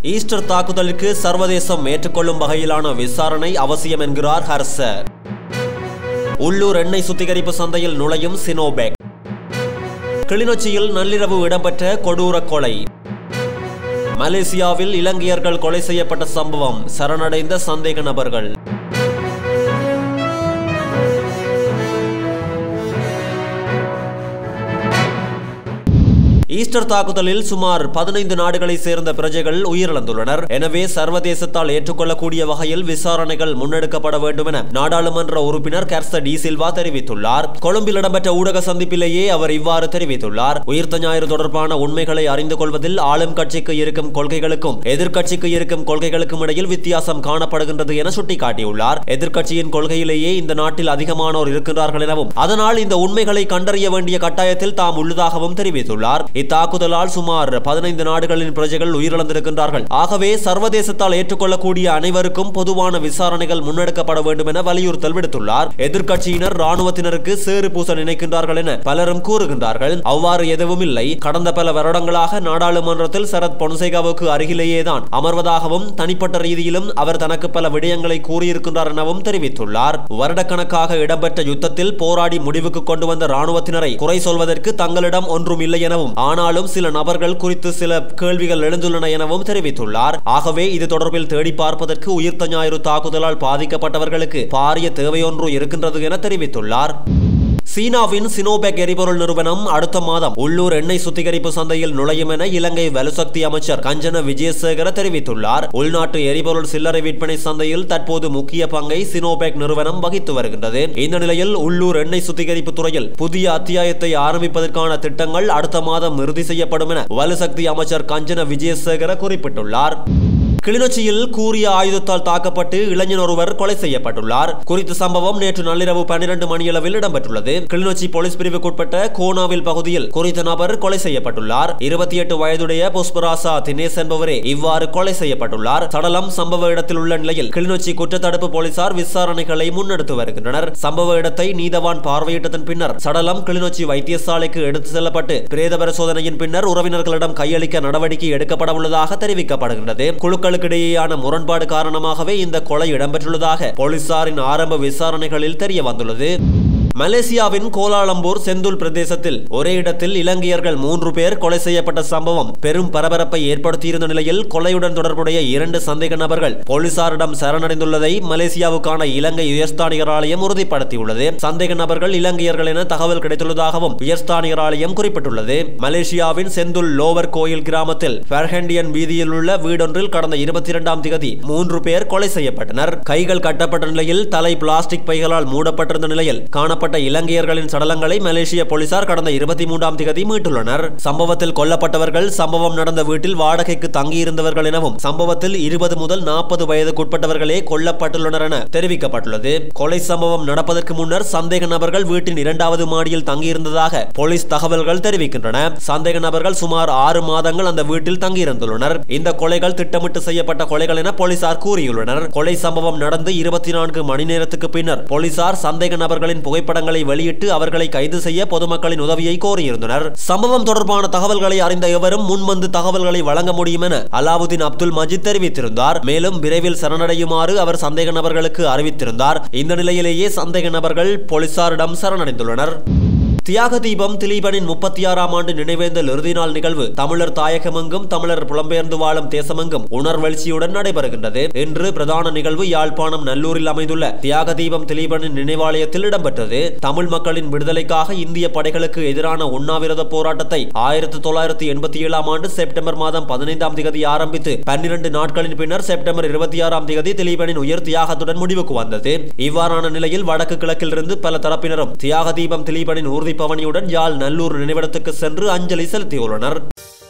Easter தாக்குதலுக்கு சர்வதேசம் ஏற்றுக்கொள்ளும் வகையிலான விசாரணை அவசியம் என்கிறார் ஹர்சர் உள்ளூர் எண்ணெய் சுத்திகரிப்பு சந்தையில் நுழையும் சினோபெக் கிளிநொச்சியில் நள்ளிரவு இடம்பெற்ற கொடூர கொலை மலேசியாவில் இலங்கையர்கள் கொலை செய்யப்பட்ட சம்பவம் சரணடைந்த சந்தேக நபர்கள் ஈஸ்டர் தாக்குதலில் சுமார் பதினைந்து நாடுகளை சேர்ந்த பிரஜைகள் உயிரிழந்துள்ளனர் எனவே சர்வதேசத்தால் ஏற்றுக்கொள்ளக்கூடிய வகையில் விசாரணைகள் முன்னெடுக்கப்பட வேண்டும் என நாடாளுமன்ற உறுப்பினர் கர்ச டி சில்வா தெரிவித்துள்ளார் கொழும்பில் இடம்பெற்ற ஊடக சந்திப்பிலேயே அவர் இவ்வாறு தெரிவித்துள்ளார் உயிர்த்த ஞாயிறு தொடர்பான உண்மைகளை அறிந்து கொள்வதில் ஆளும் கட்சிக்கு இருக்கும் கொள்கைகளுக்கும் எதிர்க்கட்சிக்கு இருக்கும் கொள்கைகளுக்கும் இடையில் வித்தியாசம் காணப்படுகின்றது என சுட்டிக்காட்டியுள்ளார் எதிர்க்கட்சியின் கொள்கையிலேயே இந்த நாட்டில் அதிகமானோர் இருக்கின்றார்கள் எனவும் அதனால் இந்த உண்மைகளை கண்டறிய வேண்டிய கட்டாயத்தில் தாம் உள்ளதாகவும் தெரிவித்துள்ளார் இத்தாக்குதலால் சுமார் பதினைந்து நாடுகளின் பிரஜைகள் உயிரிழந்திருக்கின்றார்கள் ஆகவே சர்வதேசத்தால் ஏற்றுக்கொள்ளக்கூடிய அனைவருக்கும் பொதுவான விசாரணைகள் முன்னெடுக்கப்பட வேண்டும் என வலியுறுத்தல் விடுத்துள்ளார் எதிர்க்கட்சியினர் ராணுவத்தினருக்கு சேறு பூச நினைக்கின்றார்கள் என பலரும் கூறுகின்றார்கள் அவ்வாறு எதுவும் இல்லை கடந்த பல வருடங்களாக நாடாளுமன்றத்தில் சரத் பொன்சேகாவுக்கு அருகிலேயேதான் அமர்வதாகவும் தனிப்பட்ட ரீதியிலும் அவர் தனக்கு பல விடயங்களை கூறியிருக்கின்றார் எனவும் தெரிவித்துள்ளார் வருடக்கணக்காக இடம்பெற்ற யுத்தத்தில் போராடி முடிவுக்கு கொண்டு வந்த ராணுவத்தினரை குறை சொல்வதற்கு தங்களிடம் ஒன்றும் இல்லை எனவும் ஆனாலும் சில நபர்கள் குறித்து சில கேள்விகள் எழுந்துள்ளன எனவும் தெரிவித்துள்ளார் ஆகவே இது தொடர்பில் தேடி பார்ப்பதற்கு உயிர்த்த ஞாயிறு தாக்குதலால் பாதிக்கப்பட்டவர்களுக்கு பாரிய தேவையொன்று இருக்கின்றது என தெரிவித்துள்ளார் சீனாவின் சினோபெக் எரிபொருள் நிறுவனம் அடுத்த மாதம் உள்ளூர் எண்ணெய் சுத்திகரிப்பு சந்தையில் நுழையும் என இலங்கை வலுசக்தி அமைச்சர் கஞ்சன விஜயசேகர தெரிவித்துள்ளார் உள்நாட்டு எரிபொருள் சில்லறை விற்பனை சந்தையில் தற்போது முக்கிய பங்கை சினோபெக் நிறுவனம் வகித்து வருகின்றது இந்த நிலையில் உள்ளூர் எண்ணெய் சுத்திகரிப்பு துறையில் புதிய அத்தியாயத்தை ஆரம்பிப்பதற்கான திட்டங்கள் அடுத்த மாதம் இறுதி செய்யப்படும் என வலுசக்தி அமைச்சர் கஞ்சன விஜயசேகர குறிப்பிட்டுள்ளார் கிளிநொச்சியில் கூறிய ஆயுதத்தால் தாக்கப்பட்டு இளைஞர் ஒருவர் கொலை செய்யப்பட்டுள்ளார் குறித்த சம்பவம் நேற்று நள்ளிரவு பன்னிரண்டு மணியளவில் இடம்பெற்றுள்ளது கிளிநொச்சி போலீஸ் பிரிவுக்குட்பட்ட கோனாவில் பகுதியில் குறித்த நபர் கொலை செய்யப்பட்டுள்ளார் இருபத்தி எட்டு வயதுடைய புஷ்பராசா தினேஷ் என்பவரே இவ்வாறு கொலை செய்யப்பட்டுள்ளார் சடலம் சம்பவ இடத்தில் உள்ள நிலையில் கிளிநொச்சி குற்றத்தடுப்பு போலீசார் விசாரணைகளை முன்னெடுத்து வருகின்றனர் சம்பவ இடத்தை நீதவான் பார்வையிட்டதன் பின்னர் சடலம் கிளிநொச்சி வைத்தியசாலைக்கு எடுத்து செல்லப்பட்டு பிரேத பரிசோதனையின் பின்னர் உறவினர்களிடம் கையளிக்க நடவடிக்கை எடுக்கப்பட உள்ளதாக தெரிவிக்கப்படுகின்றது குழுக்கள் மக்களுக்கிடையேயான முரண்பாடு காரணமாகவே இந்த கொலை இடம்பெற்றுள்ளதாக போலீசாரின் ஆரம்ப விசாரணைகளில் தெரிய வந்துள்ளது மலேசியாவின் கோலாலம்பூர் செந்துல் பிரதேசத்தில் ஒரே இடத்தில் இலங்கையர்கள் மூன்று பேர் கொலை செய்யப்பட்ட சம்பவம் பெரும் பரபரப்பை ஏற்படுத்தியிருந்த நிலையில் கொலையுடன் தொடர்புடைய இரண்டு சந்தேக நபர்கள் போலீசாரிடம் சரணடைந்துள்ளதை மலேசியாவுக்கான இலங்கை உயர்ஸ்தானிகர் ஆலயம் உறுதிப்படுத்தியுள்ளது சந்தேக நபர்கள் இலங்கையர்கள் என தகவல் கிடைத்துள்ளதாகவும் உயர்ஸ்தானிகர் ஆலயம் குறிப்பிட்டுள்ளது மலேசியாவின் செந்துல் லோவர் கோயில் கிராமத்தில் ஃபெர்ஹெண்டியன் வீதியில் உள்ள வீடொன்றில் கடந்த இருபத்தி இரண்டாம் திகதி மூன்று பேர் கொலை செய்யப்பட்டனர் கைகள் கட்டப்பட்ட நிலையில் தலை பிளாஸ்டிக் பைகளால் மூடப்பட்டிருந்த நிலையில் காணப்பட்ட கொல்லப்பட்ட இலங்கையர்களின் சடலங்களை மலேசிய போலீசார் கடந்த இருபத்தி மூன்றாம் திகதி மீட்டுள்ளனர் சம்பவத்தில் கொல்லப்பட்டவர்கள் சம்பவம் நடந்த வீட்டில் வாடகைக்கு தங்கியிருந்தவர்கள் எனவும் சம்பவத்தில் இருபது முதல் நாற்பது வயதுக்குட்பட்டவர்களே கொல்லப்பட்டுள்ளனர் என தெரிவிக்கப்பட்டுள்ளது கொலை சம்பவம் நடப்பதற்கு முன்னர் சந்தேக நபர்கள் வீட்டின் இரண்டாவது மாடியில் தங்கியிருந்ததாக போலீஸ் தகவல்கள் தெரிவிக்கின்றன சந்தேக நபர்கள் சுமார் ஆறு மாதங்கள் அந்த வீட்டில் தங்கியிருந்துள்ளனர் இந்த கொலைகள் திட்டமிட்டு செய்யப்பட்ட கொலைகள் என போலீசார் கூறியுள்ளனர் கொலை சம்பவம் நடந்து இருபத்தி நான்கு மணி நேரத்துக்கு பின்னர் போலீசார் சந்தேக நபர்களின் புகைப்பட புகைப்படங்களை வெளியிட்டு அவர்களை கைது செய்ய பொதுமக்களின் உதவியை கோரியிருந்தனர் சம்பவம் தொடர்பான தகவல்களை அறிந்த எவரும் முன்வந்து தகவல்களை வழங்க முடியும் என அலாவுதீன் அப்துல் மஜித் தெரிவித்திருந்தார் மேலும் விரைவில் சரணடையுமாறு அவர் சந்தேக நபர்களுக்கு அறிவித்திருந்தார் இந்த நிலையிலேயே சந்தேக நபர்கள் போலீசாரிடம் சரணடைந்துள்ளனர் தியாக தீபம் திலீபனின் முப்பத்தி ஆறாம் ஆண்டு நினைவேந்தல் இறுதி நாள் நிகழ்வு தமிழர் தாயகமெங்கும் தமிழர் புலம்பெயர்ந்து வாழும் தேசமெங்கும் உணர்வெழுச்சியுடன் நடைபெறுகின்றது இன்று பிரதான நிகழ்வு யாழ்ப்பாணம் நல்லூரில் அமைந்துள்ள தியாக தீபம் திலீபனின் நினைவாலயத்தில் இடம்பெற்றது தமிழ் மக்களின் விடுதலைக்காக இந்திய படைகளுக்கு எதிரான உண்ணாவிரத போராட்டத்தை ஆயிரத்தி தொள்ளாயிரத்தி எண்பத்தி ஏழாம் ஆண்டு செப்டம்பர் மாதம் பதினைந்தாம் திகதி ஆரம்பித்து பன்னிரண்டு நாட்களின் பின்னர் செப்டம்பர் இருபத்தி ஆறாம் திகதி திலீபனின் உயர் தியாகத்துடன் முடிவுக்கு வந்தது இவ்வாறான நிலையில் வடக்கு கிழக்கிலிருந்து பல தரப்பினரும் தியாக தீபம் திலீபனின் ஊர்தி பவனியுடன் யாழ் நல்லூர் நினைவிடத்துக்கு சென்று அஞ்சலி செலுத்தியுள்ளனர்